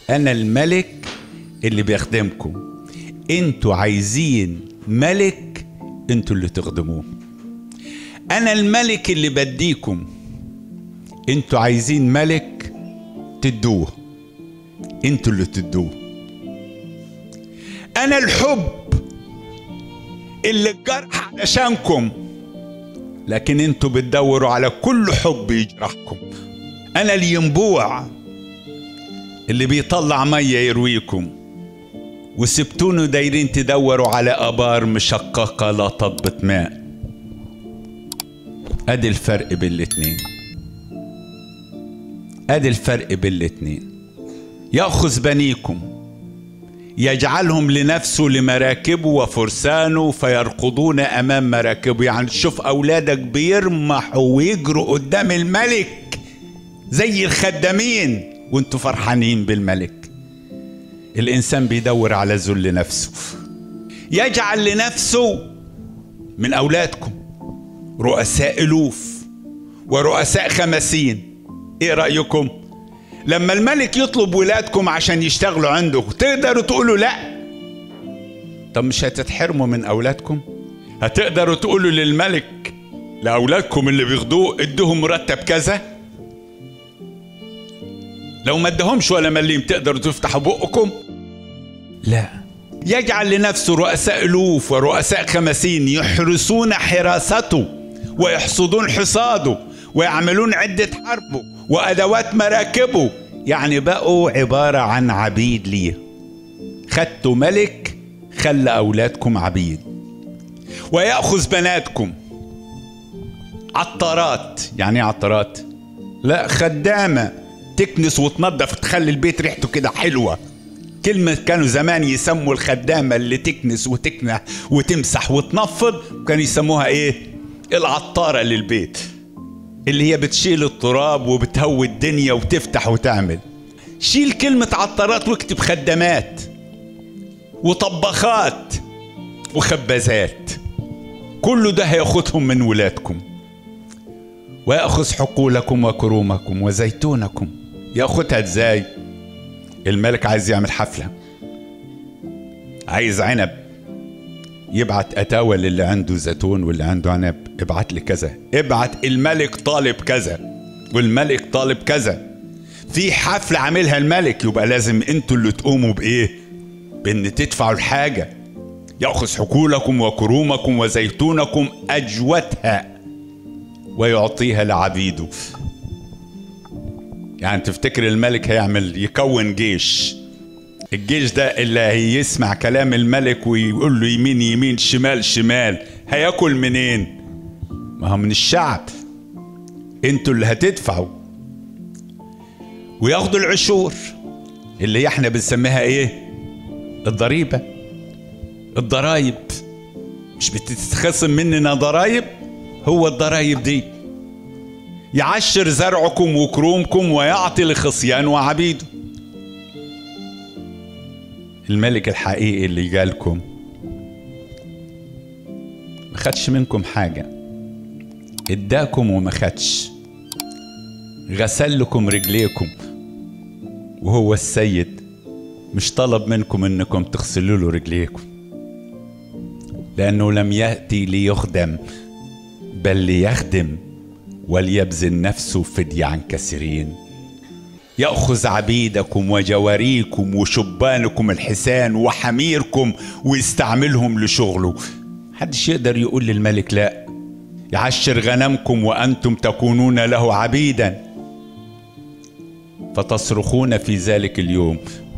انا الملك اللي بيخدمكم انتوا عايزين ملك انتوا اللي تخدموه انا الملك اللي بديكم انتوا عايزين ملك تدوه انتوا اللي تدوه انا الحب اللي الجرح علشانكم لكن انتوا بتدوروا على كل حب يجرحكم انا الينبوع اللي بيطلع ميه يرويكم وسبتونوا دايرين تدوروا على ابار مشققه لا تضبط ماء ادي الفرق بين الاتنين ادي الفرق بين الاتنين ياخذ بنيكم يجعلهم لنفسه لمراكبه وفرسانه فيركضون امام مراكبه يعني تشوف اولادك بيرمحوا ويجروا قدام الملك زي الخدامين وانتوا فرحانين بالملك الانسان بيدور على ذل نفسه يجعل لنفسه من اولادكم رؤساء الوف ورؤساء خمسين ايه رايكم لما الملك يطلب ولادكم عشان يشتغلوا عنده تقدروا تقولوا لا طب مش هتتحرموا من اولادكم هتقدروا تقولوا للملك لاولادكم اللي بياخدوه ادوهم مرتب كذا لو ما ادهمش ولا مليم تقدروا تفتحوا بقكم لا يجعل لنفسه رؤساء الوف ورؤساء خمسين يحرسون حراسته ويحصدون حصاده ويعملون عدة حربه وأدوات مراكبه يعني بقوا عبارة عن عبيد ليه خدتوا ملك خلى أولادكم عبيد ويأخذ بناتكم عطارات يعني ايه عطارات لا خدامة تكنس وتنظف تخلي البيت ريحته كده حلوة كلمة كانوا زمان يسموا الخدامة اللي تكنس وتكنح وتمسح وتنفض كانوا يسموها ايه العطارة للبيت اللي هي بتشيل التراب وبتهوي الدنيا وتفتح وتعمل شيل كلمة عطارات واكتب خدامات وطباخات وخبازات كل ده هياخدهم من ولادكم ويأخذ حقولكم وكرومكم وزيتونكم ياخدها ازاي الملك عايز يعمل حفلة عايز عنب يبعت أتاوى للي عنده زيتون واللي عنده عنب ابعت لي كذا ابعت الملك طالب كذا والملك طالب كذا في حفلة عاملها الملك يبقى لازم انتوا اللي تقوموا بإيه بإن تدفعوا الحاجة يأخذ حقولكم وكرومكم وزيتونكم أجوتها ويعطيها لعبيده يعني تفتكر الملك هيعمل يكون جيش الجيش ده اللي هيسمع كلام الملك ويقول له يمين يمين شمال شمال هياكل منين ما هو من الشعب انتوا اللي هتدفعوا وياخدوا العشور اللي احنا بنسميها ايه الضريبة الضرايب مش بتتخصم مننا ضرايب هو الضرايب دي يعشر زرعكم وكرومكم ويعطي لخصيان وعبيده الملك الحقيقي اللي جالكم ما خدش منكم حاجة اداكم وما خدش غسل لكم رجليكم وهو السيد مش طلب منكم انكم تغسلوا له رجليكم لانه لم ياتي ليخدم بل ليخدم وليبذل نفسه فدية عن كثيرين يأخذ عبيدكم وجواريكم وشبانكم الحسان وحميركم ويستعملهم لشغله محدش يقدر يقول للملك لا يعشر غنمكم وأنتم تكونون له عبيدا فتصرخون في ذلك اليوم